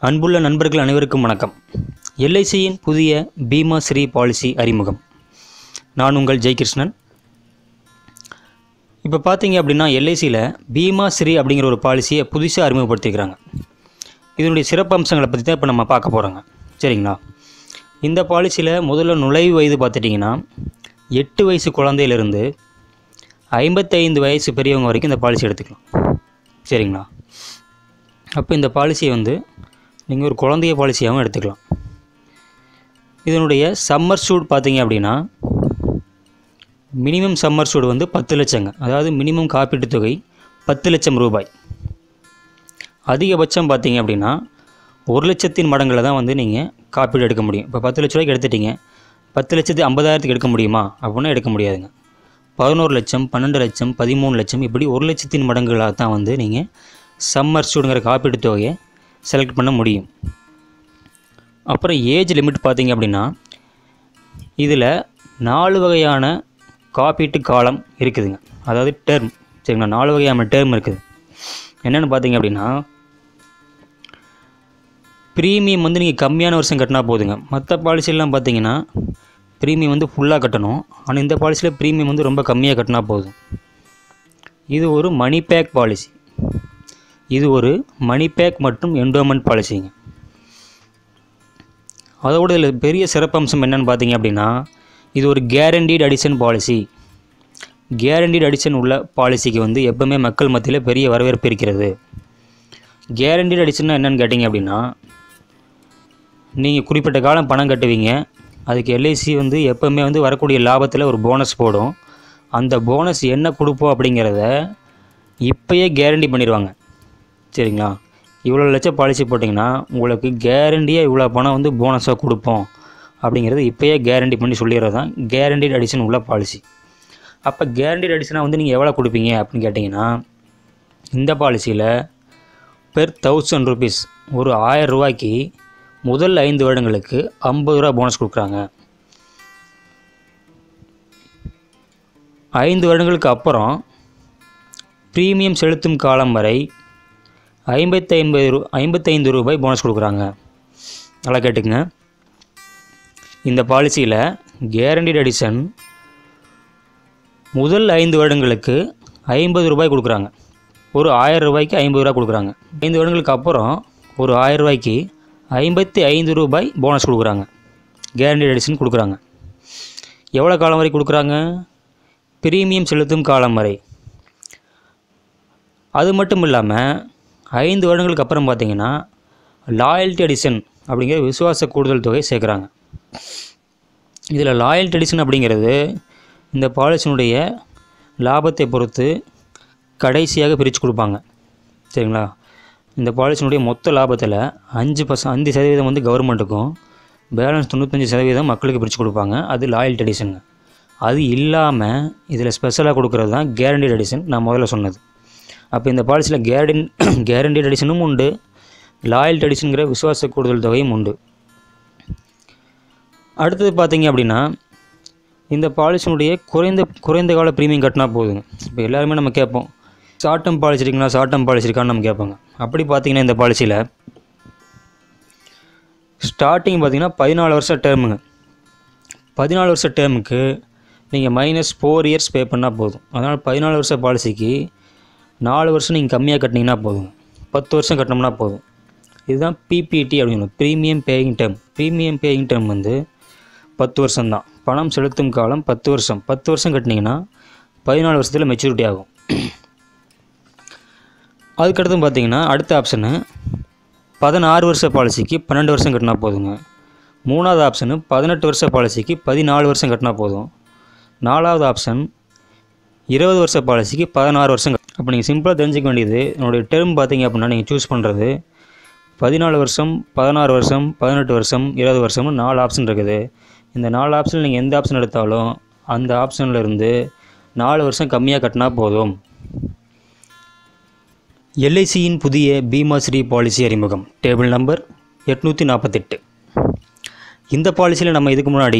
அன்புள்ள நண்பர்கள் அனைவருக்கும் வணக்கம் எல்ஐசியின் புதிய பீமா ஸ்ரீ பாலிசி அறிமுகம் நான் உங்கள் ஜெயகிருஷ்ணன் இப்போ பார்த்தீங்க அப்படின்னா எல்ஐசியில் பீமா ஸ்ரீ அப்படிங்கிற ஒரு பாலிசியை புதுசாக அறிமுகப்படுத்திக்கிறாங்க இதனுடைய சிறப்பம்சங்களை பற்றி தான் இப்போ நம்ம பார்க்க போகிறோங்க சரிங்களா இந்த பாலிசியில் முதல்ல நுழைவு வயது பார்த்துட்டிங்கன்னா எட்டு வயசு குழந்தையிலிருந்து ஐம்பத்தைந்து வயசு பெரியவங்க வரைக்கும் இந்த பாலிசி எடுத்துக்கலாம் சரிங்களா அப்போ இந்த பாலிசியை வந்து நீங்கள் ஒரு குழந்தைய பாலிசியாகவும் எடுத்துக்கலாம் இதனுடைய சம்மர் சூட் பார்த்தீங்க அப்படின்னா மினிமம் சம்மர் சூடு வந்து பத்து லட்சங்க அதாவது மினிமம் காப்பீட்டுத் தொகை பத்து லட்சம் ரூபாய் அதிகபட்சம் பார்த்தீங்க அப்படின்னா ஒரு லட்சத்தின் மடங்கில் தான் வந்து நீங்கள் காப்பீடு எடுக்க முடியும் இப்போ பத்து லட்ச ரூபாய்க்கு எடுத்துட்டீங்க பத்து லட்சத்து ஐம்பதாயிரத்துக்கு எடுக்க முடியுமா அப்படின்னா எடுக்க முடியாதுங்க பதினோரு லட்சம் பன்னெண்டு லட்சம் பதிமூணு லட்சம் இப்படி ஒரு லட்சத்தின் மடங்குகளாக தான் வந்து நீங்கள் சம்மர் சூடுங்கிற காப்பீட்டுத் தொகையை செலக்ட் பண்ண முடியும் அப்புறம் ஏஜ் லிமிட் பார்த்தீங்க அப்படின்னா இதில் நாலு வகையான காப்பீட்டு காலம் இருக்குதுங்க அதாவது டேர்ம் சரிங்களா நாலு வகையான டேர்ம் இருக்குது என்னென்னு பார்த்தீங்க அப்படின்னா ப்ரீமியம் வந்து நீங்கள் கம்மியான வருஷம் கட்டினா போதுங்க மற்ற பாலிசியெல்லாம் பார்த்தீங்கன்னா ப்ரீமியம் வந்து ஃபுல்லாக கட்டணும் ஆனால் இந்த பாலிசியில் ப்ரீமியம் வந்து ரொம்ப கம்மியாக கட்டினா போதும் இது ஒரு மணி பேக் பாலிசி இது ஒரு மணி பேக் மற்றும் என்டோமெண்ட் பாலிசிங்க அதோட இதில் பெரிய சிறப்பம்சம் என்னென்னு பார்த்தீங்க அப்படின்னா இது ஒரு guaranteed addition policy guaranteed addition உள்ள பாலிசிக்கு வந்து எப்பவுமே மக்கள் மத்தியில் பெரிய வரவேற்பு இருக்கிறது கேரண்டீட் அடிஷன்னா என்னென்னு கேட்டிங்க அப்படின்னா நீங்கள் குறிப்பிட்ட காலம் பணம் கட்டுவீங்க அதுக்கு எல்ஐசி வந்து எப்போவுமே வந்து வரக்கூடிய லாபத்தில் ஒரு போனஸ் போடும் அந்த போனஸ் என்ன கொடுப்போம் அப்படிங்கிறத இப்போயே கேரண்டி பண்ணிடுவாங்க சரிங்களா இவ்வளோ லட்சம் பாலிசி போட்டிங்கன்னா உங்களுக்கு கேரண்டியாக இவ்வளோ பணம் வந்து போனஸாக கொடுப்போம் அப்படிங்கிறது இப்போயே கேரண்டி பண்ணி சொல்லிடுறது தான் கேரண்டீட் அடிஷன் உள்ள பாலிசி அப்போ கேரண்டீட் அடிஷனாக வந்து நீங்கள் எவ்வளோ கொடுப்பீங்க அப்படின்னு கேட்டிங்கன்னா இந்த பாலிசியில் பெர் தௌசண்ட் ருபீஸ் ஒரு ஆயிரம் ரூபாய்க்கு முதல் ஐந்து வருடங்களுக்கு ஐம்பது ரூபா போனஸ் கொடுக்குறாங்க ஐந்து வருடங்களுக்கு அப்புறம் ப்ரீமியம் செலுத்தும் காலம் வரை ஐம்பத்தி ஐம்பது ரூ ஐம்பத்தைந்து ரூபாய் போனஸ் கொடுக்குறாங்க நல்லா கேட்டுங்க இந்த பாலிசியில் கேரண்டீட் அடிஷன் முதல் ஐந்து வருடங்களுக்கு ஐம்பது ரூபாய் கொடுக்குறாங்க ஒரு ஆயிரம் ரூபாய்க்கு ஐம்பது ரூபா கொடுக்குறாங்க ஐந்து வருடங்களுக்கு அப்புறம் ஒரு ஆயிரம் ரூபாய்க்கு ஐம்பத்தி ஐந்து ரூபாய் போனஸ் கொடுக்குறாங்க கேரண்டீட் அடிஷன் கொடுக்குறாங்க எவ்வளோ காலம் வரை கொடுக்குறாங்க ப்ரீமியம் செலுத்தும் காலம் வரை அது மட்டும் இல்லாமல் ஐந்து வருடங்களுக்கு அப்புறம் பார்த்தீங்கன்னா லாயல்ட்டி அடிஷன் அப்படிங்கிற விசுவாச கூடுதல் தொகை சேர்க்குறாங்க இதில் லாயல்ட்டி அடிஷன் அப்படிங்கிறது இந்த பாலிசியினுடைய லாபத்தை பொறுத்து கடைசியாக பிரித்து கொடுப்பாங்க சரிங்களா இந்த பாலிசியினுடைய மொத்த லாபத்தில் அஞ்சு பர்சன்ட் அஞ்சு சதவீதம் வந்து கவர்மெண்ட்டுக்கும் பேலன்ஸ் தொண்ணூத்தஞ்சு சதவீதம் மக்களுக்கு பிரித்து கொடுப்பாங்க அது லாயல்ட்டி அடிஷனுங்க அது இல்லாமல் இதில் ஸ்பெஷலாக கொடுக்குறது தான் கேரண்டீட் அடிஷன் நான் முதல்ல சொன்னது அப்போ இந்த பாலிசியில் கேரண்டின் கேரண்டீட் அடிஷனும் உண்டு லாயல்ட்டி அடிஷனுங்கிற விசுவாச கூடுதல் தொகையும் உண்டு அடுத்தது பார்த்தீங்க அப்படின்னா இந்த பாலிசினுடைய குறைந்த குறைந்த கால ப்ரீமியம் கட்டினா போதுங்க இப்போ எல்லாருமே நம்ம கேட்போம் ஷார்ட் டேர்ம் பாலிசி இருக்குங்களா ஷார்ட் டேர்ம் பாலிசி இருக்கான்னு நம்ம கேட்பாங்க அப்படி பார்த்தீங்கன்னா இந்த பாலிசியில் ஸ்டார்டிங் பார்த்தீங்கன்னா பதினாலு வருஷம் டேர்முங்க பதினாலு வருஷம் டேர்முக்கு நீங்கள் மைனஸ் ஃபோர் இயர்ஸ் பே பண்ணால் போதும் அதனால் பதினாலு வருஷ பாலிசிக்கு நாலு வருஷம் நீங்கள் கம்மியாக கட்டினீங்கன்னா போதும் பத்து வருஷம் கட்டினோம்னா போதும் இதுதான் பிபிடி அப்படின்னு premium paying term premium paying term வந்து பத்து வருஷம் தான் பணம் செலுத்தும் காலம் பத்து வருஷம் பத்து வருஷம் கட்டினீங்கன்னா பதினாலு வருஷத்தில் மெச்சூரிட்டி ஆகும் அதுக்கடுத்து பார்த்தீங்கன்னா அடுத்த ஆப்ஷனு பதினாறு வருஷ பாலிசிக்கு பன்னெண்டு வருஷம் கட்டினா போதுங்க மூணாவது ஆப்ஷனு பதினெட்டு வருஷ பாலிசிக்கு பதினாலு வருஷம் கட்டினா போதும் நாலாவது ஆப்ஷன் இருபது வருஷ பாலிசிக்கு பதினாறு வருஷம் அப்போ நீங்கள் சிம்பிளாக தெரிஞ்சுக்க வேண்டியது என்னுடைய டேர்ம் பார்த்தீங்க அப்படின்னா நீங்கள் சூஸ் பண்ணுறது பதினாலு வருஷம் பதினாறு வருஷம் பதினெட்டு வருஷம் இருபது வருஷம்னு நாலு ஆப்ஷன் இருக்குது இந்த நாலு ஆப்ஷனில் நீங்கள் எந்த ஆப்ஷன் எடுத்தாலும் அந்த ஆப்ஷனில் இருந்து நாலு வருஷம் கம்மியாக கட்டினா போதும் எல்ஐசியின் புதிய பீமா ஸ்ரீ பாலிசி அறிமுகம் டேபிள் நம்பர் எட்நூற்றி நாற்பத்தெட்டு இந்த பாலிசியில் நம்ம இதுக்கு முன்னாடி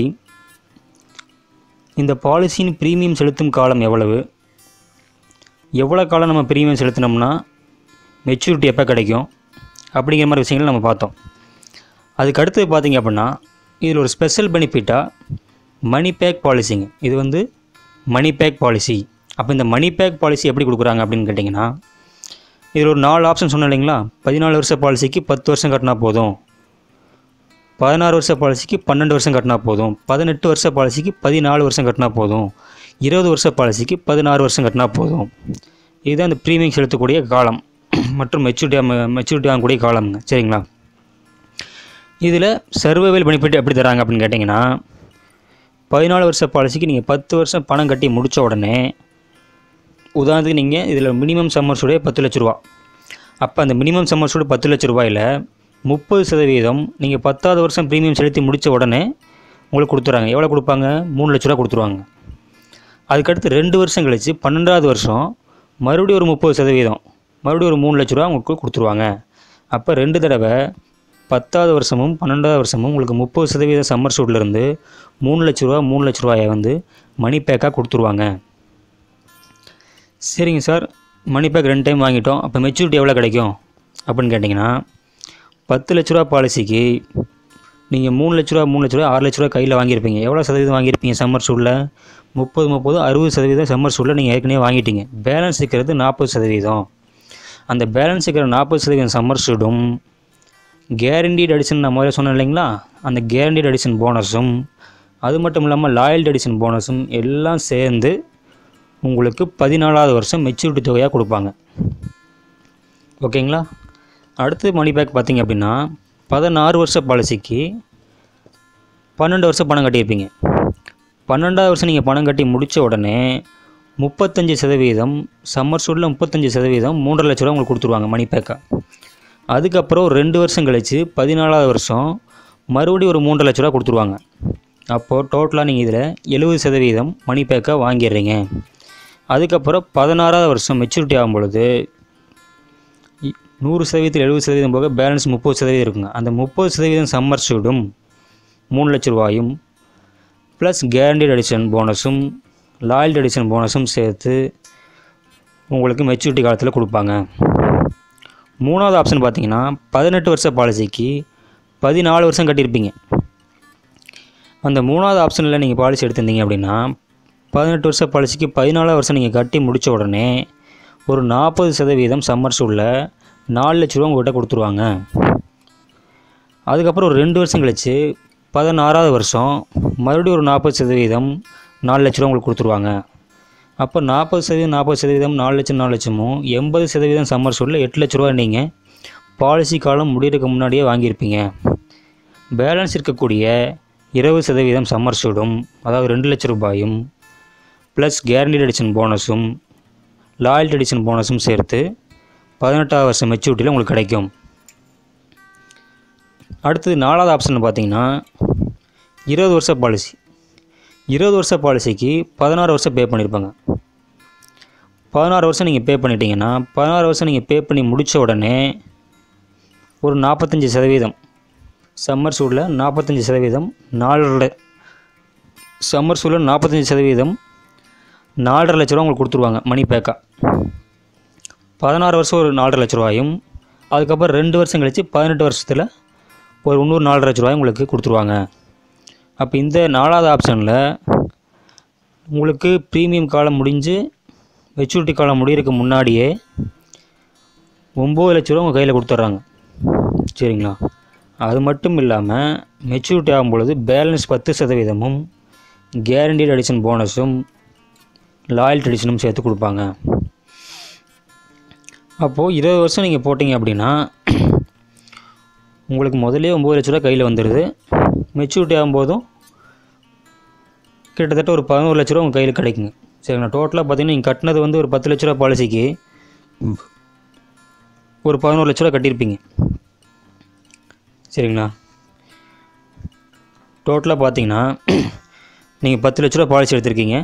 இந்த பாலிசியின் ப்ரீமியம் செலுத்தும் காலம் எவ்வளவு எவ்வளோ காலம் நம்ம ப்ரீமியம் செலுத்தினோம்னா மெச்சூரிட்டி எப்போ கிடைக்கும் அப்படிங்கிற மாதிரி விஷயங்களை நம்ம பார்த்தோம் அதுக்கு அடுத்தது பார்த்தீங்க அப்படின்னா இதில் ஒரு ஸ்பெஷல் பெனிஃபிட்டாக மணி பேக் பாலிசிங்க இது வந்து மணி பேக் பாலிசி அப்போ இந்த மணி பேக் பாலிசி எப்படி கொடுக்குறாங்க அப்படின்னு கேட்டிங்கன்னா இதில் ஒரு நாலு ஆப்ஷன் சொன்னேன் இல்லைங்களா பதினாலு வருஷ பாலிசிக்கு பத்து வருஷம் கட்டினா போதும் பதினாறு வருஷ பாலிசிக்கு பன்னெண்டு வருஷம் கட்டினா போதும் பதினெட்டு வருஷ பாலிசிக்கு பதினாலு வருஷம் கட்டினா போதும் இருபது வருஷ பாலிசிக்கு பதினாறு வருஷம் கட்டினா போதும் இதுதான் இந்த ப்ரீமியம் செலுத்தக்கூடிய காலம் மற்றும் மெச்சூரிட்டி மெச்சூரிட்டி ஆகக்கூடிய காலம்ங்க சரிங்களா இதில் சர்வைவல் பெனிஃபிட் எப்படி தராங்க அப்படின்னு கேட்டிங்கன்னா பதினாலு வருஷ பாலிசிக்கு நீங்கள் பத்து வருஷம் பணம் கட்டி முடித்த உடனே உதாரணத்துக்கு நீங்கள் இதில் மினிமம் சம்மர்ஸுடைய பத்து லட்ச ரூபா அப்போ அந்த மினிமம் சம்மர்ஸோட பத்து லட்ச ரூபாயில் முப்பது சதவீதம் நீங்கள் பத்தாவது வருஷம் ப்ரீமியம் செலுத்தி முடித்த உடனே உங்களுக்கு கொடுத்துறாங்க எவ்வளோ கொடுப்பாங்க மூணு லட்ச ரூபா கொடுத்துருவாங்க அதுக்கடுத்து ரெண்டு வருஷம் கழித்து பன்னெண்டாவது வருஷம் மறுபடியும் ஒரு முப்பது சதவீதம் மறுபடியும் ஒரு மூணு லட்ச ரூபா உங்களுக்கு கொடுத்துருவாங்க அப்போ ரெண்டு தடவை பத்தாவது வருஷமும் பன்னெண்டாவது வருஷமும் உங்களுக்கு முப்பது சதவீதம் சம்மர் சூட்லேருந்து மூணு லட்ச ரூபா மூணு லட்ச ரூபாயை வந்து மணி பேக்காக கொடுத்துருவாங்க சரிங்க சார் மணி பேக் ரெண்டு டைம் வாங்கிட்டோம் அப்போ மெச்சூரிட்டி எவ்வளோ கிடைக்கும் அப்படின்னு கேட்டிங்கன்னா பத்து லட்ச ரூபா பாலிசிக்கு நீங்கள் மூணு லட்ச ரூபா மூணு லட்ச ரூபா ஆறு லட்ச ரூபா கையில் வாங்கியிருப்பீங்க எவ்வளோ சதவீதம் வாங்கியிருப்பீங்க சம்மர் சூடில் முப்பது முப்பது அறுபது சதவீதம் சம்மர் சூடில் நீங்கள் ஏற்கனவே வாங்கிட்டீங்க பேலன்ஸ் இருக்கிறது நாற்பது சதவீதம் அந்த பேலன்ஸ் இருக்கிற நாற்பது சதவீதம் சம்மர் சூடும் கேரண்டீட் அடிஷன் நான் முதல்ல சொன்னேன் இல்லைங்களா அந்த கேரண்டீட் அடிஷன் போனஸும் அது மட்டும் இல்லாமல் லாயல்டி அடிஷன் போனஸும் எல்லாம் சேர்ந்து உங்களுக்கு பதினாலாவது வருஷம் மெச்சூரிட்டி தொகையாக கொடுப்பாங்க ஓகேங்களா அடுத்து மணி பேக் பார்த்தீங்க அப்படின்னா பதினாறு வருஷ பாலிசிக்கு பன்னெண்டு வருஷம் பணம் கட்டியிருப்பீங்க பன்னெண்டாவது வருஷம் நீங்கள் பணம் கட்டி முடித்த உடனே முப்பத்தஞ்சு சதவீதம் சம்மர் சூடில் முப்பத்தஞ்சு சதவீதம் மூன்றரை லட்ச ரூபா உங்களுக்கு கொடுத்துருவாங்க மணி பேக்காக அதுக்கப்புறம் ஒரு ரெண்டு வருஷம் கழித்து பதினாலாவது வருஷம் மறுபடியும் ஒரு மூன்றரை லட்ச ரூபா கொடுத்துருவாங்க அப்போது டோட்டலாக நீங்கள் இதில் எழுபது சதவீதம் மணி பேக்காக வாங்கிடுறீங்க அதுக்கப்புறம் பதினாறாவது வருஷம் மெச்சூரிட்டி ஆகும் பொழுது இ- நூறு சதவீதத்தில் எழுபது சதவீதம் போக பேலன்ஸ் முப்பது சதவீதம் இருக்குங்க அந்த முப்பது சதவீதம் சம்மர் சூடும் மூணு லட்ச ரூபாயும் ப்ளஸ் கேரண்டீட் அடிஷன் போனஸும் லாயல்டி அடிஷன் போனஸும் சேர்த்து உங்களுக்கு மெச்சூரிட்டி காலத்தில் கொடுப்பாங்க மூணாவது ஆப்ஷன் பார்த்தீங்கன்னா பதினெட்டு வருஷ பாலிசிக்கு பதினாலு வருஷம் கட்டியிருப்பீங்க அந்த மூணாவது ஆப்ஷனில் நீங்கள் பாலிசி எடுத்திருந்தீங்க அப்படின்னா பதினெட்டு வருஷ பாலிசிக்கு பதினாலாவது வருஷம் நீங்கள் கட்டி முடித்த உடனே ஒரு நாற்பது சதவீதம் சம்மர் சூடில் நாலு லட்ச ரூபா உங்கள்கிட்ட கொடுத்துருவாங்க அதுக்கப்புறம் ஒரு ரெண்டு வருஷம் கழிச்சு பதினாறாவது வருஷம் மறுபடியும் ஒரு நாற்பது சதவீதம் நாலு லட்ச ரூபா உங்களுக்கு கொடுத்துருவாங்க அப்போ நாற்பது சதவீதம் நாற்பது சதவீதம் நாலு லட்சம் நாலு லட்சமும் எண்பது சதவீதம் சம்மர் சூடில் எட்டு லட்ச ரூபா நீங்கள் பாலிசி காலம் முடியறதுக்கு முன்னாடியே வாங்கியிருப்பீங்க பேலன்ஸ் இருக்கக்கூடிய இருபது சதவீதம் சம்மர் சூடும் அதாவது ரெண்டு லட்ச ரூபாயும் ப்ளஸ் கேரண்டீட் எடிஷன் போனஸும் லாயல்டி எடிஷன் போனஸும் சேர்த்து பதினெட்டாவது வருஷம் மெச்சூரிட்டியில் உங்களுக்கு கிடைக்கும் அடுத்தது நாலாவது ஆப்ஷன் பார்த்தீங்கன்னா இருபது வருஷ பாலிசி இருபது வருஷ பாலிசிக்கு பதினாறு வருஷம் பே பண்ணியிருப்பாங்க பதினாறு வருஷம் நீங்கள் பே பண்ணிட்டீங்கன்னா பதினாறு வருஷம் நீங்கள் பே பண்ணி முடித்த உடனே ஒரு நாற்பத்தஞ்சு சதவீதம் சம்மர் சூடில் நாற்பத்தஞ்சு சதவீதம் நாலரை சம்மர் சூடில் நாற்பத்தஞ்சு சதவீதம் நாலரை லட்ச ரூபா உங்களுக்கு கொடுத்துருவாங்க மணி பேக்காக பதினாறு வருஷம் ஒரு நாலரை லட்ச ரூபாயும் அதுக்கப்புறம் ரெண்டு வருஷம் கழித்து பதினெட்டு வருஷத்தில் ஒரு இன்னொரு நாலரை லட்ச ரூபாயும் உங்களுக்கு கொடுத்துருவாங்க அப்போ இந்த நாலாவது ஆப்ஷனில் உங்களுக்கு ப்ரீமியம் காலம் முடிஞ்சு மெச்சூரிட்டி காலம் முடியறதுக்கு முன்னாடியே ஒம்பது லட்ச ரூபா உங்கள் கையில் கொடுத்துட்றாங்க சரிங்களா அது மட்டும் இல்லாமல் மெச்சூரிட்டி ஆகும் பொழுது பேலன்ஸ் பத்து சதவீதமும் கேரண்டீட் அடிஷன் போனஸும் லாயல்டி அடிஷனும் சேர்த்து கொடுப்பாங்க அப்போது இருபது வருஷம் நீங்கள் போட்டிங்க அப்படின்னா உங்களுக்கு முதலே ஒம்பது லட்ச ரூபா கையில் வந்துடுது மெச்சூரிட்டி ஆகும்போதும் கிட்டத்தட்ட ஒரு பதினோரு லட்ச ரூபா உங்கள் கையில் கிடைக்குங்க சரிங்களா டோட்டலாக பார்த்தீங்கன்னா நீங்கள் கட்டினது வந்து ஒரு பத்து லட்ச ரூபா பாலிசிக்கு ஒரு பதினோரு லட்ச ரூபா கட்டியிருப்பீங்க சரிங்களா டோட்டலாக பார்த்தீங்கன்னா நீங்கள் பத்து லட்ச ரூபா பாலிசி எடுத்திருக்கீங்க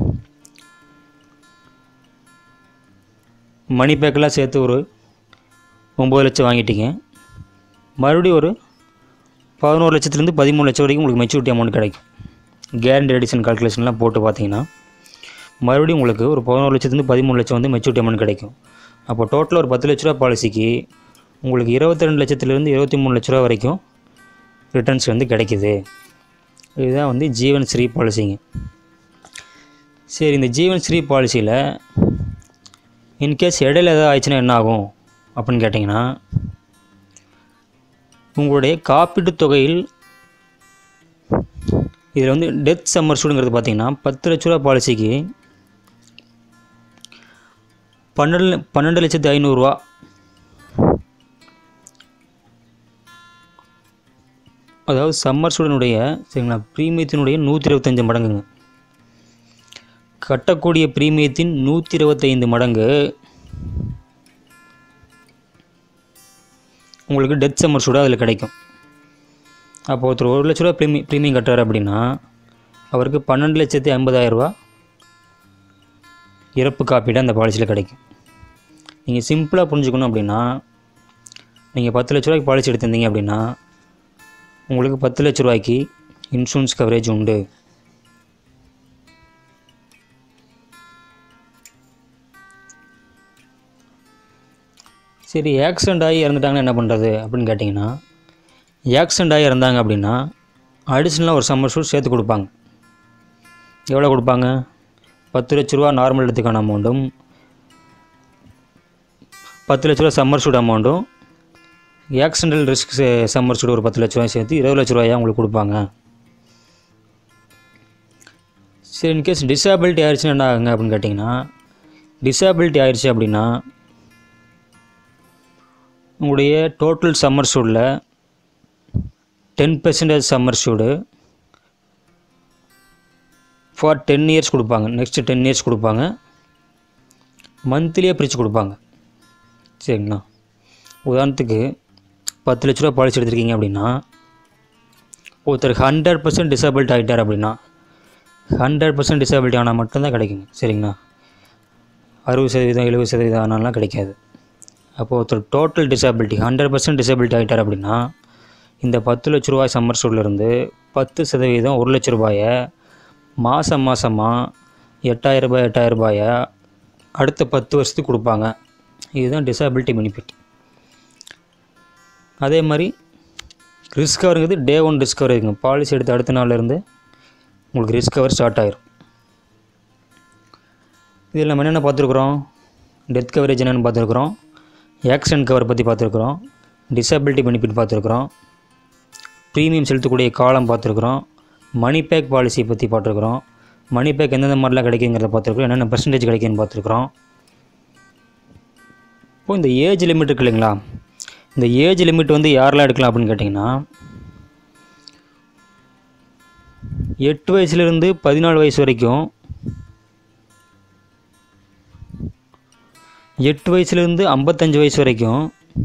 மணி பேக்கெல்லாம் சேர்த்து ஒரு ஒம்பது லட்சம் வாங்கிட்டீங்க மறுபடியும் ஒரு பதினோரு லட்சத்துலேருந்து பதிமூணு லட்சம் வரைக்கும் உங்களுக்கு மெச்சூரிட்டி அமௌண்ட் கிடைக்கும் கேரண்டி எடிஷன் கால்குலேஷன்லாம் போட்டு பார்த்தீங்கன்னா மறுபடியும் உங்களுக்கு ஒரு பதினோரு லட்சத்துலேருந்து பதிமூணு லட்சம் வந்து மெச்சூரிட்டி அமௌண்ட் கிடைக்கும் அப்போ டோட்டலாக ஒரு பத்து லட்ச ரூபா பாலிசிக்கு உங்களுக்கு இருபத்தி ரெண்டு லட்சத்துலேருந்து இருபத்தி மூணு லட்ச ரூபா வரைக்கும் ரிட்டர்ன்ஸ் வந்து கிடைக்குது இதுதான் வந்து ஜீவன் ஸ்ரீ பாலிசிங்க சரி இந்த ஜீவன் ஸ்ரீ பாலிசியில் இன்கேஸ் இடையில ஏதாவது ஆயிடுச்சுன்னா என்ன ஆகும் அப்படின்னு கேட்டிங்கன்னா உங்களுடைய காப்பீட்டு தொகையில் இதில் வந்து டெத் சம்மர்சூடுங்கிறது பார்த்தீங்கன்னா பத்து லட்ச ரூபா பாலிசிக்கு பன்னெண்டு பன்னெண்டு லட்சத்து ஐநூறுரூவா அதாவது சம்மர் ஸ்டூடனுடைய சரிங்களா ப்ரீமியத்தினுடைய நூற்றி இருபத்தஞ்சு மடங்குங்க கட்டக்கூடிய ப்ரீமியத்தின் நூற்றி இருபத்தைந்து மடங்கு உங்களுக்கு டெத் சம்மர் சூடாக அதில் கிடைக்கும் அப்போ ஒருத்தர் ஒரு லட்ச ரூபா ப்ரீமி ப்ரீமியம் கட்டுறாரு அப்படின்னா அவருக்கு பன்னெண்டு லட்சத்தி ஐம்பதாயிரரூபா இறப்பு காப்பீடு அந்த பாலிசியில் கிடைக்கும் நீங்கள் சிம்பிளாக புரிஞ்சுக்கணும் அப்படின்னா நீங்கள் பத்து லட்ச ரூபாய்க்கு பாலிசி எடுத்திருந்தீங்க அப்படின்னா உங்களுக்கு பத்து லட்ச ரூபாய்க்கு இன்சூரன்ஸ் கவரேஜ் உண்டு சரி ஆக்சிடெண்ட் ஆகி இறந்துட்டாங்கன்னா என்ன பண்ணுறது அப்படின்னு கேட்டிங்கன்னா ஆக்சிடெண்ட் ஆகி இறந்தாங்க அப்படின்னா அடிஷ்னலாக ஒரு சம்மர் ஷூட் சேர்த்து கொடுப்பாங்க எவ்வளோ கொடுப்பாங்க பத்து லட்ச ரூபா நார்மல் இடத்துக்கான அமௌண்ட்டும் பத்து லட்ச ரூபா சம்மர் ஷூட் அமௌண்ட்டும் ஆக்சிடென்டல் ரிஸ்க் சம்மர் ஷூட் ஒரு பத்து லட்ச ரூபாய் சேர்த்து இருபது லட்ச ரூபாயா உங்களுக்கு கொடுப்பாங்க சரி இன்கேஸ் டிசேபிலிட்டி ஆயிடுச்சுன்னா என்ன ஆகுங்க அப்படின்னு கேட்டிங்கன்னா டிசேபிலிட்டி ஆயிடுச்சு அப்படின்னா உங்களுடைய டோட்டல் சம்மர் ஷூடில் ten percentage sum assured for ten years கொடுப்பாங்க நெக்ஸ்ட்டு டென் இயர்ஸ் கொடுப்பாங்க மந்த்லியே பிரித்து கொடுப்பாங்க சரிங்களா உதாரணத்துக்கு பத்து லட்ச ரூபா பாலிசி எடுத்திருக்கீங்க அப்படின்னா ஒருத்தருக்கு ஹண்ட்ரட் பர்சன்ட் டிசபிலிட்டி ஆகிட்டார் அப்படின்னா ஹண்ட்ரட் பர்சன்ட் டிசபிலிட்டி ஆனால் மட்டும்தான் கிடைக்குங்க சரிங்களா அறுபது சதவீதம் எழுபது சதவீதம் ஆனாலாம் கிடைக்காது அப்போது ஒருத்தர் total disability hundred percent disability ஆகிட்டார் அப்படின்னா இந்த பத்து லட்ச ரூபாய் சம்மர் சூட்லேருந்து பத்து சதவீதம் ஒரு லட்ச ரூபாயை மாதம் மாதமாக எட்டாயிரம் ரூபாய் எட்டாயிரம் ரூபாயை அடுத்த பத்து வருஷத்துக்கு கொடுப்பாங்க இதுதான் டிசபிலிட்டி பெனிஃபிட் அதே மாதிரி ரிஸ்க் கவருங்கிறது டே ஒன் ரிஸ்க் கவர் இருக்குங்க பாலிசி எடுத்த அடுத்த நாள்லேருந்து உங்களுக்கு ரிஸ்க் கவர் ஸ்டார்ட் ஆயிரும் இதில் நம்ம என்னென்ன பார்த்துருக்குறோம் டெத் கவரேஜ் என்னென்னு பார்த்துருக்குறோம் ஆக்சிடென்ட் கவர் பற்றி பார்த்துருக்குறோம் டிசபிலிட்டி பெனிஃபிட் பார்த்துருக்குறோம் ப்ரீமியம் செலுத்தக்கூடிய காலம் பார்த்துருக்குறோம் மணி பேக் பாலிசி பற்றி பார்த்துருக்குறோம் மணி பேக் எந்தெந்த மாதிரிலாம் கிடைக்குங்கிறத பார்த்துருக்குறோம் என்னென்ன பர்சன்டேஜ் கிடைக்குன்னு பார்த்துருக்குறோம் இப்போ இந்த ஏஜ் லிமிட் இருக்கு இல்லைங்களா இந்த ஏஜ் லிமிட் வந்து யாரெல்லாம் எடுக்கலாம் அப்படின்னு கேட்டிங்கன்னா எட்டு வயசுலேருந்து பதினாலு வயசு வரைக்கும் எட்டு வயசுலேருந்து ஐம்பத்தஞ்சு வயசு வரைக்கும்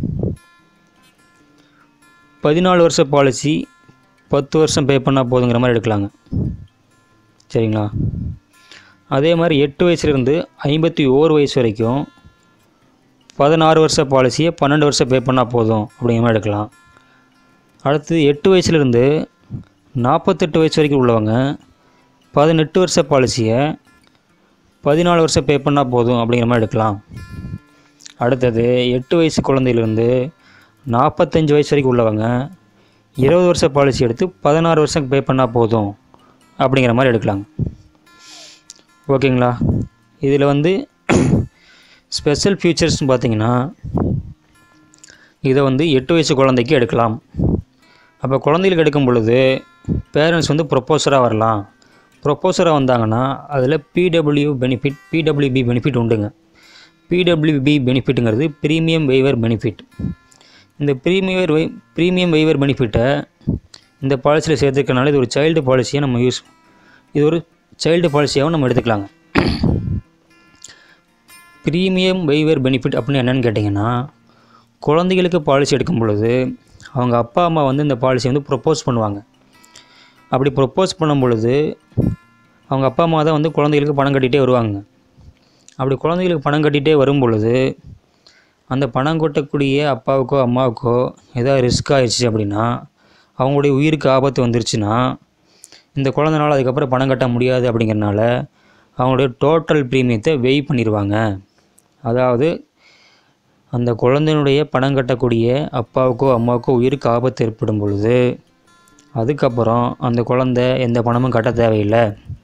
பதினாலு வருஷ பாலிசி பத்து வருஷம் பே பண்ணால் போதுங்கிற மாதிரி எடுக்கலாங்க சரிங்களா அதே மாதிரி எட்டு வயசுலேருந்து ஐம்பத்தி ஓரு வயசு வரைக்கும் பதினாறு வருஷ பாலிசியை பன்னெண்டு வருஷம் பே பண்ணால் போதும் அப்படிங்கிற மாதிரி எடுக்கலாம் அடுத்து எட்டு வயசுலேருந்து நாற்பத்தெட்டு வயசு வரைக்கும் உள்ளவங்க பதினெட்டு வருஷ பாலிசியை பதினாலு வருஷம் பே பண்ணால் போதும் அப்படிங்கிற மாதிரி எடுக்கலாம் அடுத்தது எட்டு வயசு குழந்தையிலேருந்து நாற்பத்தஞ்சு வயசு வரைக்கும் உள்ளவங்க இருபது வருஷ பாலிசி எடுத்து பதினாறு வருஷம் பே பண்ணால் போதும் அப்படிங்கிற மாதிரி எடுக்கலாங்க ஓகேங்களா இதில் வந்து ஸ்பெஷல் ஃபியூச்சர்ஸ்னு பார்த்தீங்கன்னா இதை வந்து எட்டு வயசு குழந்தைக்கு எடுக்கலாம் அப்போ குழந்தைகளுக்கு எடுக்கும் பொழுது பேரண்ட்ஸ் வந்து ப்ரொப்போசராக வரலாம் ப்ரொப்போசராக வந்தாங்கன்னா அதில் பிடபிள்யூ பெனிஃபிட் பிடபிள்யூபி பெனிஃபிட் உண்டுங்க பிடபிள்யூபி பெனிஃபிட்டுங்கிறது ப்ரீமியம் வெய்வர் பெனிஃபிட் இந்த ப்ரீமியர் வை ப்ரீமியம் வெய்வர் பெனிஃபிட்டை இந்த பாலிசியில் சேர்த்துக்கனால இது ஒரு சைல்டு பாலிசியை நம்ம யூஸ் இது ஒரு சைல்டு பாலிசியாகவும் நம்ம எடுத்துக்கலாங்க ப்ரீமியம் வெய்வர் பெனிஃபிட் அப்படின்னு என்னென்னு கேட்டிங்கன்னா குழந்தைகளுக்கு பாலிசி எடுக்கும் பொழுது அவங்க அப்பா அம்மா வந்து இந்த பாலிசி வந்து ப்ரொப்போஸ் பண்ணுவாங்க அப்படி ப்ரொப்போஸ் பண்ணும் பொழுது அவங்க அப்பா அம்மா தான் வந்து குழந்தைகளுக்கு பணம் கட்டிகிட்டே வருவாங்க அப்படி குழந்தைகளுக்கு பணம் கட்டிகிட்டே வரும் பொழுது அந்த பணம் கொட்டக்கூடிய அப்பாவுக்கோ அம்மாவுக்கோ ஏதாவது ரிஸ்க் ஆயிடுச்சு அப்படின்னா அவங்களுடைய உயிருக்கு ஆபத்து வந்துருச்சுன்னா இந்த குழந்தைனால அதுக்கப்புறம் பணம் கட்ட முடியாது அப்படிங்கிறனால அவங்களுடைய டோட்டல் ப்ரீமியத்தை வெய் பண்ணிடுவாங்க அதாவது அந்த குழந்தையினுடைய பணம் கட்டக்கூடிய அப்பாவுக்கோ அம்மாவுக்கோ உயிருக்கு ஆபத்து ஏற்படும் பொழுது அதுக்கப்புறம் அந்த குழந்தை எந்த பணமும் கட்ட தேவையில்லை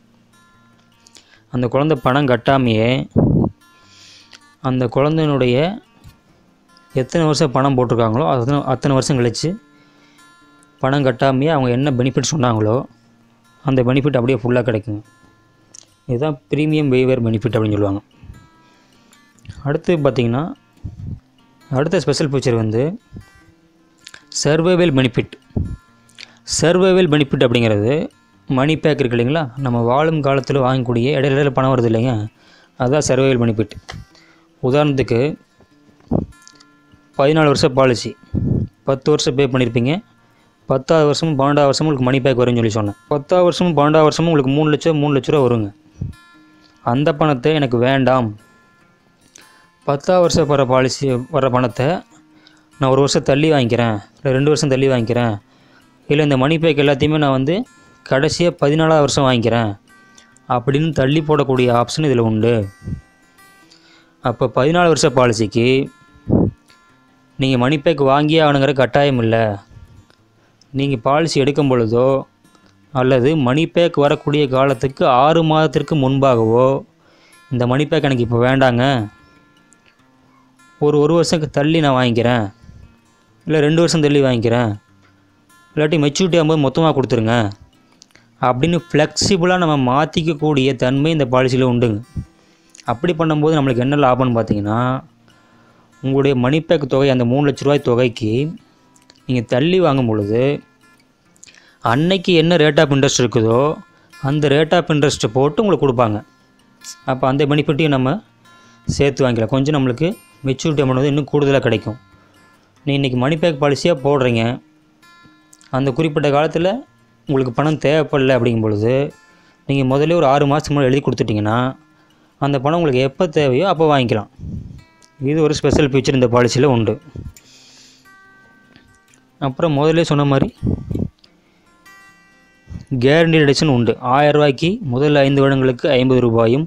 அந்த குழந்தை பணம் கட்டாமையே அந்த குழந்தையினுடைய எத்தனை வருஷம் பணம் போட்டிருக்காங்களோ அத்தனை அத்தனை வருஷம் கழித்து பணம் கட்டாமையே அவங்க என்ன பெனிஃபிட் சொன்னாங்களோ அந்த பெனிஃபிட் அப்படியே ஃபுல்லாக கிடைக்குங்க இதுதான் ப்ரீமியம் வெய்வர் பெனிஃபிட் அப்படின்னு சொல்லுவாங்க அடுத்து பார்த்திங்கன்னா அடுத்த ஸ்பெஷல் ஃபீச்சர் வந்து சர்வைவல் பெனிஃபிட் சர்வைவல் பெனிஃபிட் அப்படிங்கிறது மணி பேக் இருக்கு இல்லைங்களா நம்ம வாழும் காலத்தில் வாங்கக்கூடிய இடையில இடையில பணம் வருது இல்லைங்க அதுதான் சர்வைவல் பெனிஃபிட் உதாரணத்துக்கு பதினாலு வருஷம் பாலிசி பத்து வருஷம் பே பண்ணியிருப்பீங்க பத்தாவது வருஷமும் பன்னெண்டாவது வருஷமும் உங்களுக்கு மணி பேக் வரும்னு சொல்லி சொன்னேன் பத்தாவது வருஷமும் பன்னெண்டாவது வருஷமும் உங்களுக்கு மூணு லட்சம் மூணு லட்ச ரூபா வருங்க அந்த பணத்தை எனக்கு வேண்டாம் பத்தாவது வருஷம் வர பாலிசி வர பணத்தை நான் ஒரு வருஷம் தள்ளி வாங்கிக்கிறேன் இல்லை ரெண்டு வருஷம் தள்ளி வாங்கிக்கிறேன் இல்லை இந்த மணி பேக் எல்லாத்தையுமே நான் வந்து கடைசியாக பதினாலாவது வருஷம் வாங்கிக்கிறேன் அப்படின்னு தள்ளி போடக்கூடிய ஆப்ஷன் இதில் உண்டு அப்போ பதினாலு வருஷ பாலிசிக்கு நீங்கள் மணி பேக் வாங்கியே ஆகணுங்கிற கட்டாயம் இல்லை நீங்கள் பாலிசி எடுக்கும் பொழுதோ அல்லது மணி பேக் வரக்கூடிய காலத்துக்கு ஆறு மாதத்திற்கு முன்பாகவோ இந்த மணி பேக் எனக்கு இப்போ வேண்டாங்க ஒரு ஒரு வருஷத்துக்கு தள்ளி நான் வாங்கிக்கிறேன் இல்லை ரெண்டு வருஷம் தள்ளி வாங்கிக்கிறேன் இல்லாட்டி மெச்சூரிட்டி ஆகும்போது மொத்தமாக கொடுத்துருங்க அப்படின்னு ஃப்ளெக்சிபிளாக நம்ம மாற்றிக்கக்கூடிய தன்மை இந்த பாலிசியில் உண்டுங்க அப்படி பண்ணும்போது நம்மளுக்கு என்ன லாபம்னு பார்த்தீங்கன்னா உங்களுடைய மணி பேக் தொகை அந்த மூணு லட்ச ரூபாய் தொகைக்கு நீங்கள் தள்ளி வாங்கும் பொழுது அன்னைக்கு என்ன ரேட் ஆஃப் இன்ட்ரெஸ்ட் இருக்குதோ அந்த ரேட் ஆஃப் இன்ட்ரெஸ்ட்டை போட்டு உங்களுக்கு கொடுப்பாங்க அப்போ அந்த பெனிஃபிட்டையும் நம்ம சேர்த்து வாங்கிக்கலாம் கொஞ்சம் நம்மளுக்கு மெச்சூரிட்டி அமௌண்ட் வந்து இன்னும் கூடுதலாக கிடைக்கும் நீ இன்றைக்கி மணி பேக் பாலிசியாக போடுறீங்க அந்த குறிப்பிட்ட காலத்தில் உங்களுக்கு பணம் தேவைப்படல அப்படிங்கும் பொழுது நீங்கள் முதல்ல ஒரு ஆறு மாதத்துக்கு முன்னாடி எழுதி கொடுத்துட்டிங்கன்னா அந்த பணம் உங்களுக்கு எப்போ தேவையோ அப்போ வாங்கிக்கலாம் இது ஒரு ஸ்பெஷல் ஃபீச்சர் இந்த பாலிசியில் உண்டு அப்புறம் முதல்ல சொன்ன மாதிரி கேரண்டி எடிஷன் உண்டு ஆயிரம் ரூபாய்க்கு முதல் ஐந்து வருடங்களுக்கு ஐம்பது ரூபாயும்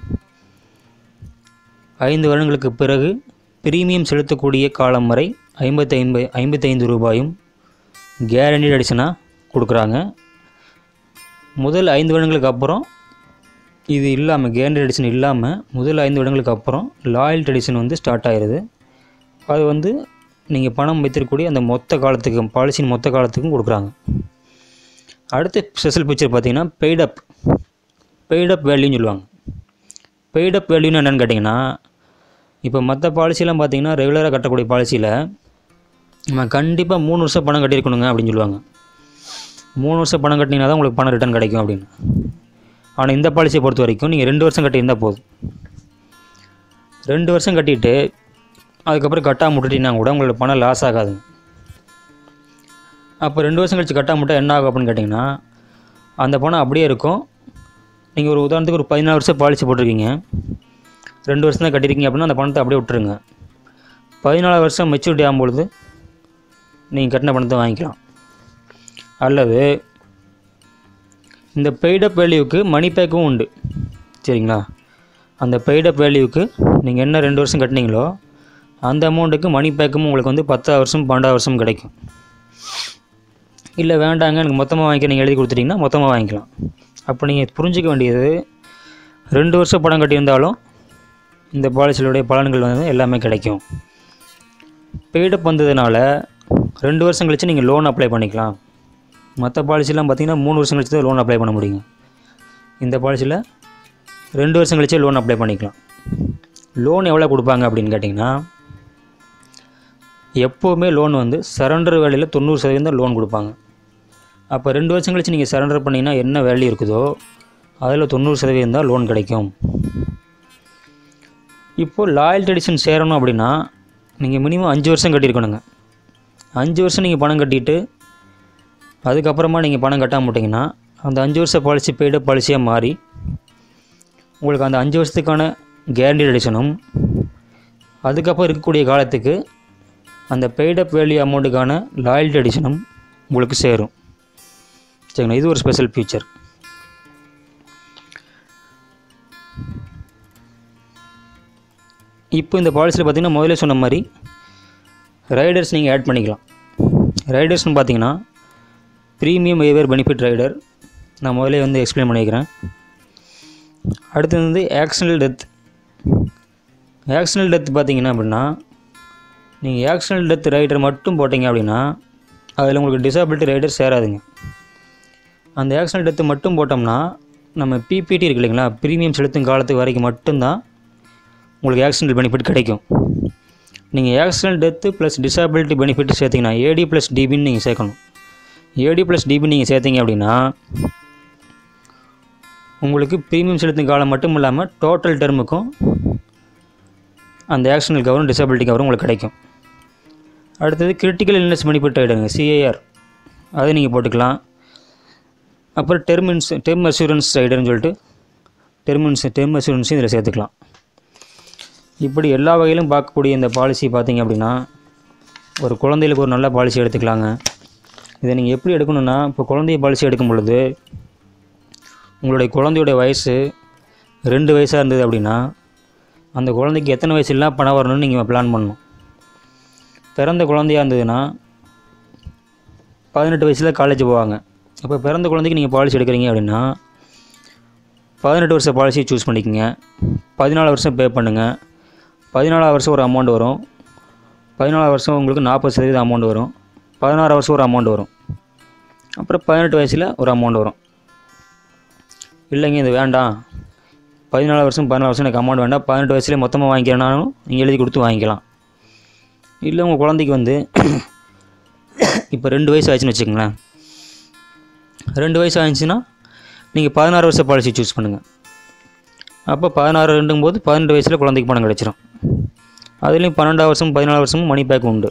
ஐந்து வருடங்களுக்கு பிறகு பிரீமியம் செலுத்தக்கூடிய காலம் வரை ஐம்பத்தி ஐம்பது ஐம்பத்தைந்து ரூபாயும் கேரண்டி எடிஷனாக கொடுக்குறாங்க முதல் ஐந்து வருடங்களுக்கு அப்புறம் இது இல்லாமல் கேரண்டி எடிஷன் இல்லாமல் முதல் ஐந்து வருடங்களுக்கு அப்புறம் லாயல்டி எடிஷன் வந்து ஸ்டார்ட் ஆயிடுது அது வந்து நீங்கள் பணம் வைத்திருக்கக்கூடிய அந்த மொத்த காலத்துக்கும் பாலிசியின் மொத்த காலத்துக்கும் கொடுக்குறாங்க அடுத்த ஸ்பெஷல் ஃபீச்சர் பார்த்தீங்கன்னா பெய்டப் பெய்டப் வேல்யூன்னு சொல்லுவாங்க பெய்டப் வேல்யூன்னு என்னென்னு கேட்டிங்கன்னா இப்போ மற்ற பாலிசிலாம் பார்த்தீங்கன்னா ரெகுலராக கட்டக்கூடிய பாலிசியில் நம்ம கண்டிப்பாக மூணு வருஷம் பணம் கட்டியிருக்கணுங்க அப்படின்னு சொல்லுவாங்க மூணு வருஷம் பணம் கட்டினீங்கன்னா தான் உங்களுக்கு பணம் ரிட்டர்ன் கிடைக்கும் அப்படின்னு ஆனால் இந்த பாலிசியை பொறுத்த வரைக்கும் நீங்கள் ரெண்டு வருஷம் கட்டியிருந்தால் போதும் ரெண்டு வருஷம் கட்டிட்டு அதுக்கப்புறம் கட்டாமல் விட்டுட்டீங்கன்னா கூட உங்களுக்கு பணம் லாஸ் ஆகாதுங்க அப்போ ரெண்டு வருஷம் கழிச்சு கட்டாம விட்டால் என்ன ஆகும் அப்படின்னு கேட்டிங்கன்னா அந்த பணம் அப்படியே இருக்கும் நீங்கள் ஒரு உதாரணத்துக்கு ஒரு பதினாலு வருஷம் பாலிசி போட்டிருக்கீங்க ரெண்டு வருஷம் தான் கட்டியிருக்கீங்க அப்படின்னா அந்த பணத்தை அப்படியே விட்டுருங்க பதினாலு வருஷம் மெச்சூரிட்டி ஆகும்பொழுது நீங்கள் கட்டின பணத்தை வாங்கிக்கலாம் அல்லது இந்த பெய்டப் வேல்யூவுக்கு மணி பேக்கும் உண்டு சரிங்களா அந்த பெய்டப் வேல்யூவுக்கு நீங்கள் என்ன ரெண்டு வருஷம் கட்டினீங்களோ அந்த அமௌண்ட்டுக்கு மணி பேக்கும் உங்களுக்கு வந்து பத்தாவது வருஷம் பன்னெண்டாவது வருஷம் கிடைக்கும் இல்லை வேண்டாங்க எனக்கு மொத்தமாக வாங்கிக்க நீங்கள் எழுதி கொடுத்துட்டிங்கன்னா மொத்தமாக வாங்கிக்கலாம் அப்போ நீங்கள் புரிஞ்சிக்க வேண்டியது ரெண்டு வருஷம் பணம் கட்டியிருந்தாலும் இந்த பாலிசிகளுடைய பலன்கள் வந்து எல்லாமே கிடைக்கும் பெய்டப் வந்ததுனால ரெண்டு வருஷம் கழித்து நீங்கள் லோன் அப்ளை பண்ணிக்கலாம் மற்ற பாலிசிலாம் பார்த்தீங்கன்னா மூணு வருஷம் கழிச்சு தான் லோன் அப்ளை பண்ண முடியுங்க இந்த பாலிசியில் ரெண்டு வருஷம் கழிச்சே லோன் அப்ளை பண்ணிக்கலாம் லோன் எவ்வளோ கொடுப்பாங்க அப்படின்னு கேட்டிங்கன்னா எப்போவுமே லோன் வந்து சரண்டர் வேலையில் தொண்ணூறு சதவீதம் லோன் கொடுப்பாங்க அப்போ ரெண்டு வருஷம் கழிச்சு நீங்கள் சரண்டர் பண்ணிங்கன்னா என்ன வேல்யூ இருக்குதோ அதில் தொண்ணூறு சதவீதம் தான் லோன் கிடைக்கும் இப்போது லாயல்டி எடிஷன் சேரணும் அப்படின்னா நீங்கள் மினிமம் அஞ்சு வருஷம் கட்டியிருக்கணுங்க அஞ்சு வருஷம் நீங்கள் பணம் கட்டிட்டு அதுக்கப்புறமா நீங்கள் பணம் கட்டாம விட்டிங்கன்னா அந்த அஞ்சு வருஷ பாலிசி பெய்டு பாலிசியாக மாறி உங்களுக்கு அந்த அஞ்சு வருஷத்துக்கான கேரண்டி எடிஷனும் அதுக்கப்புறம் இருக்கக்கூடிய காலத்துக்கு அந்த பெய்டப் வேல்யூ அமௌண்ட்டுக்கான லாயல்டி எடிஷனும் உங்களுக்கு சேரும் சரிங்களா இது ஒரு ஸ்பெஷல் ஃபீச்சர் இப்போ இந்த பாலிசியில் பார்த்தீங்கன்னா முதல்ல சொன்ன மாதிரி ரைடர்ஸ் நீங்கள் ஆட் பண்ணிக்கலாம் ரைடர்ஸ்னு பார்த்தீங்கன்னா ப்ரீமியம் வெவ்வேறு பெனிஃபிட் ரைடர் நான் முதல்ல வந்து எக்ஸ்பிளைன் பண்ணிக்கிறேன் அடுத்து வந்து ஆக்சிடல் டெத் ஆக்சிடல் டெத் பார்த்தீங்கன்னா அப்படின்னா நீங்கள் ஆக்சிடல் டெத் ரைடர் மட்டும் போட்டிங்க அப்படின்னா அதில் உங்களுக்கு டிசபிலிட்டி ரைடர் சேராதுங்க அந்த ஆக்சிடல் டெத்து மட்டும் போட்டோம்னா நம்ம பிபிடி இருக்கு இல்லைங்களா ப்ரீமியம் செலுத்தும் காலத்துக்கு வரைக்கும் மட்டும்தான் உங்களுக்கு ஆக்சிடென்ட் பெனிஃபிட் கிடைக்கும் நீங்கள் accident death plus disability benefit சேர்த்திங்கன்னா ஏடி ப்ளஸ் டிபின்னு நீங்கள் சேர்க்கணும் ஏடி ப்ளஸ் டிபி நீங்கள் சேர்த்திங்க அப்படின்னா உங்களுக்கு ப்ரீமியம் செலுத்தும் காலம் மட்டும் இல்லாமல் டோட்டல் டெர்முக்கும் அந்த ஆக்சிடென்ட் கவரும் டிசபிலிட்டி கவரும் உங்களுக்கு கிடைக்கும் அடுத்தது கிரிட்டிக்கல் இல்னஸ் பெனிஃபிட் ஆகிடுங்க சிஏஆர் அதை நீங்கள் போட்டுக்கலாம் அப்புறம் டெர்ம் இன்ஸ் டெர்ம் அசூரன்ஸ் ரைடர்னு சொல்லிட்டு டெர்ம் இன்ஸ் டெர்ம் அசூரன்ஸும் இதில் சேர்த்துக்கலாம் இப்படி எல்லா வகையிலும் பார்க்கக்கூடிய இந்த பாலிசி பார்த்தீங்க அப்படின்னா ஒரு குழந்தைகளுக்கு ஒரு நல்ல பாலிசி எடுத்துக்கலாங்க இதை நீங்கள் எப்படி எடுக்கணும்னா இப்போ குழந்தைய பாலிசி எடுக்கும் பொழுது உங்களுடைய குழந்தையுடைய வயசு ரெண்டு வயசாக இருந்தது அப்படின்னா அந்த குழந்தைக்கு எத்தனை வயசுலாம் பணம் வரணும்னு நீங்கள் பிளான் பண்ணணும் பிறந்த குழந்தையாக இருந்ததுன்னா பதினெட்டு வயசில் காலேஜ் போவாங்க அப்போ பிறந்த குழந்தைக்கு நீங்கள் பாலிசி எடுக்கிறீங்க அப்படின்னா பதினெட்டு வருஷம் பாலிசியை சூஸ் பண்ணிக்கோங்க பதினாலு வருஷம் பே பண்ணுங்கள் பதினாலாவது வருஷம் ஒரு அமௌண்ட் வரும் பதினாலாவது வருஷம் உங்களுக்கு நாற்பது சதவீதம் அமௌண்ட் வரும் பதினாறு வருஷம் ஒரு அமௌண்ட் வரும் அப்புறம் பதினெட்டு வயசில் ஒரு அமௌண்ட் வரும் இல்லைங்க இது வேண்டாம் பதினாலு வருஷம் பதினாலு வருஷம் எனக்கு அமௌண்ட் வேண்டாம் பதினெட்டு வயசுலேயே மொத்தமாக வாங்கிக்கிறேனாலும் நீங்கள் எழுதி கொடுத்து வாங்கிக்கலாம் இல்லை உங்கள் குழந்தைக்கு வந்து இப்போ ரெண்டு வயசு ஆச்சுன்னு வச்சுக்கோங்களேன் ரெண்டு வயசு ஆச்சுன்னா நீங்கள் பதினாறு வருஷம் பாலிசி சூஸ் பண்ணுங்கள் அப்போ பதினாறு ரெண்டும் போது பதினெட்டு வயசில் குழந்தைக்கு பணம் கிடச்சிரும் அதுலேயும் பன்னெண்டாவது வருஷம் பதினாலு வருஷமும் மணி பேக் உண்டு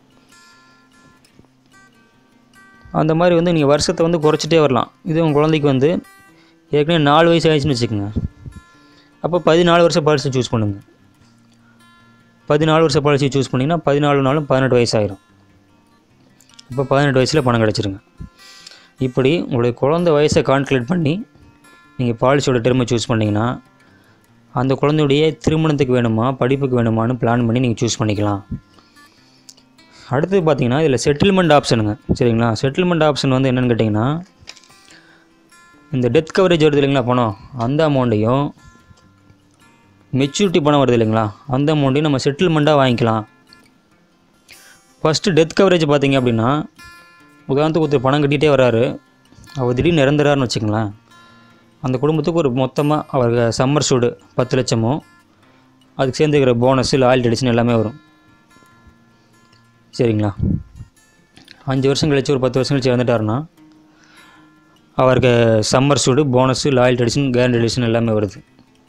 அந்த மாதிரி வந்து நீங்கள் வருஷத்தை வந்து குறைச்சிட்டே வரலாம் இது உங்கள் குழந்தைக்கு வந்து ஏற்கனவே நாலு வயசு ஆயிடுச்சுன்னு வச்சுக்கோங்க அப்போ பதினாலு வருஷம் பாலிசி சூஸ் பண்ணுங்கள் பதினாலு வருஷம் பாலிசி சூஸ் பண்ணிங்கன்னா பதினாலு நாளும் பதினெட்டு வயசு ஆயிரும் இப்போ பதினெட்டு வயசில் பணம் கிடச்சிருங்க இப்படி உங்களுடைய குழந்தை வயசை கால்குலேட் பண்ணி நீங்கள் பாலிசியோட டெர்மை சூஸ் பண்ணிங்கன்னா அந்த குழந்தையுடைய திருமணத்துக்கு வேணுமா படிப்புக்கு வேணுமான்னு பிளான் பண்ணி நீங்கள் சூஸ் பண்ணிக்கலாம் அடுத்தது பார்த்தீங்கன்னா இதில் செட்டில்மெண்ட் ஆப்ஷனுங்க சரிங்களா செட்டில்மெண்ட் ஆப்ஷன் வந்து என்னென்னு கேட்டிங்கன்னா இந்த டெத் கவரேஜ் வருது இல்லைங்களா பணம் அந்த அமௌண்ட்டையும் மெச்சூரிட்டி பணம் வருது இல்லைங்களா அந்த அமௌண்ட்டையும் நம்ம செட்டில்மெண்ட்டாக வாங்கிக்கலாம் ஃபஸ்ட்டு டெத் கவரேஜ் பார்த்தீங்க அப்படின்னா உதாரணத்துக்கு ஒருத்தர் பணம் கட்டிகிட்டே வராரு அவர் திடீர்னு இறந்துறாருன்னு வச்சுங்களேன் அந்த குடும்பத்துக்கு ஒரு மொத்தமாக அவருக்கு சம்மர் சூடு பத்து லட்சமோ அதுக்கு சேர்ந்துக்கிற போனஸ் லாயல்ட்டி அடிஷன் எல்லாமே வரும் சரிங்களா அஞ்சு வருஷம் கழிச்சு ஒரு பத்து வருஷம் கழிச்சு இறந்துட்டாருன்னா அவருக்கு sum assured bonus loyalty addition guarantee addition எல்லாமே வருது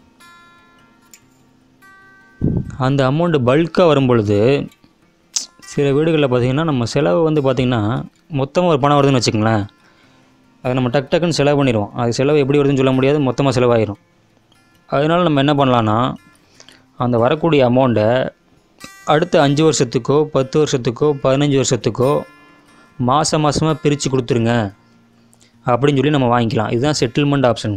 அந்த அமௌண்ட்டு பல்காக வரும் பொழுது சில வீடுகளில் பார்த்திங்கன்னா நம்ம செலவு வந்து பார்த்திங்கன்னா மொத்தமாக ஒரு பணம் வருதுன்னு வச்சுக்கோங்களேன் அதை நம்ம டக் டக்குன்னு செலவு பண்ணிடுவோம் அது செலவு எப்படி வருதுன்னு சொல்ல முடியாது மொத்தமாக செலவாயிரும் அதனால் நம்ம என்ன பண்ணலான்னா அந்த வரக்கூடிய அமௌண்ட்டை அடுத்த அஞ்சு வருஷத்துக்கோ பத்து வருஷத்துக்கோ பதினஞ்சு வருஷத்துக்கோ மாதம் மாதமாக பிரித்து கொடுத்துருங்க அப்படின்னு சொல்லி நம்ம வாங்கிக்கலாம் இதுதான் செட்டில்மெண்ட் ஆப்ஷன்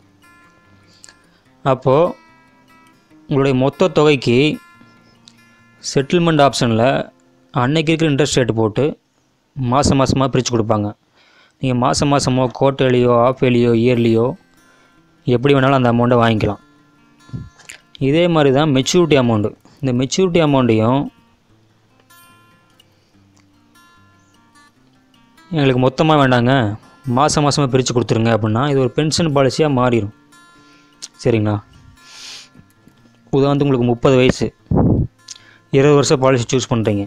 அப்போது உங்களுடைய மொத்த தொகைக்கு செட்டில்மெண்ட் ஆப்ஷனில் அன்னைக்கு இருக்கிற இன்ட்ரெஸ்ட் ரேட்டு போட்டு மாதம் மாதமாக பிரித்து கொடுப்பாங்க நீங்கள் மாதம் மாதமோ கோட்டேலியோ ஆஃப் ஏலியோ இயர்லியோ எப்படி வேணாலும் அந்த அமௌண்ட்டை வாங்கிக்கலாம் இதே மாதிரி தான் மெச்சூரிட்டி அமௌண்ட்டு இந்த மெச்சூரிட்டி அமௌண்ட்டையும் எங்களுக்கு மொத்தமாக வேண்டாங்க மாதம் மாதமாக பிரித்து கொடுத்துருங்க அப்படின்னா இது ஒரு பென்ஷன் பாலிசியாக மாறிடும் சரிங்களா உதாரணத்துக்கு உங்களுக்கு முப்பது வயசு இருபது வருஷம் பாலிசி சூஸ் பண்ணுறீங்க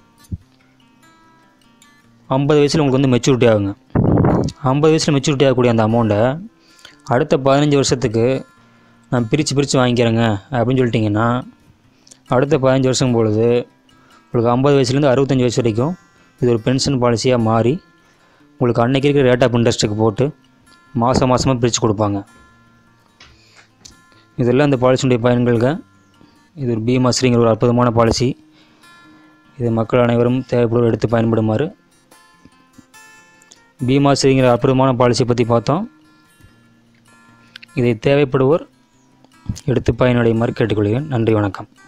ஐம்பது வயசில் உங்களுக்கு வந்து மெச்சூரிட்டி ஆகுங்க ஐம்பது வயசில் மெச்சூரிட்டி ஆகக்கூடிய அந்த அமௌண்ட்டை அடுத்த பதினஞ்சு வருஷத்துக்கு நான் பிரித்து பிரித்து வாங்கிக்கிறேங்க அப்படின்னு சொல்லிட்டிங்கன்னா அடுத்த பதினஞ்சு வருஷம் பொழுது உங்களுக்கு ஐம்பது வயசுலேருந்து அறுபத்தஞ்சி வயசு வரைக்கும் இது ஒரு பென்ஷன் பாலிசியாக மாறி உங்களுக்கு அன்றைக்கி இருக்கிற ரேட் ஆஃப் இன்ட்ரெஸ்ட்டுக்கு போட்டு மாதம் மாதமாக பிரித்து கொடுப்பாங்க இதெல்லாம் இந்த பாலிசியுடைய பயன்களுங்க இது ஒரு பீமாஸ்ரீங்கிற ஒரு அற்புதமான பாலிசி இது மக்கள் அனைவரும் தேவைப்படுவோர் எடுத்து பயன்படுமாறு பீமாஸ்ரீங்கிற அற்புதமான பாலிசி பற்றி பார்த்தோம் இதை தேவைப்படுவோர் எடுத்து பயனடையுமாறு கேட்டுக்கொள்கிறேன் நன்றி வணக்கம்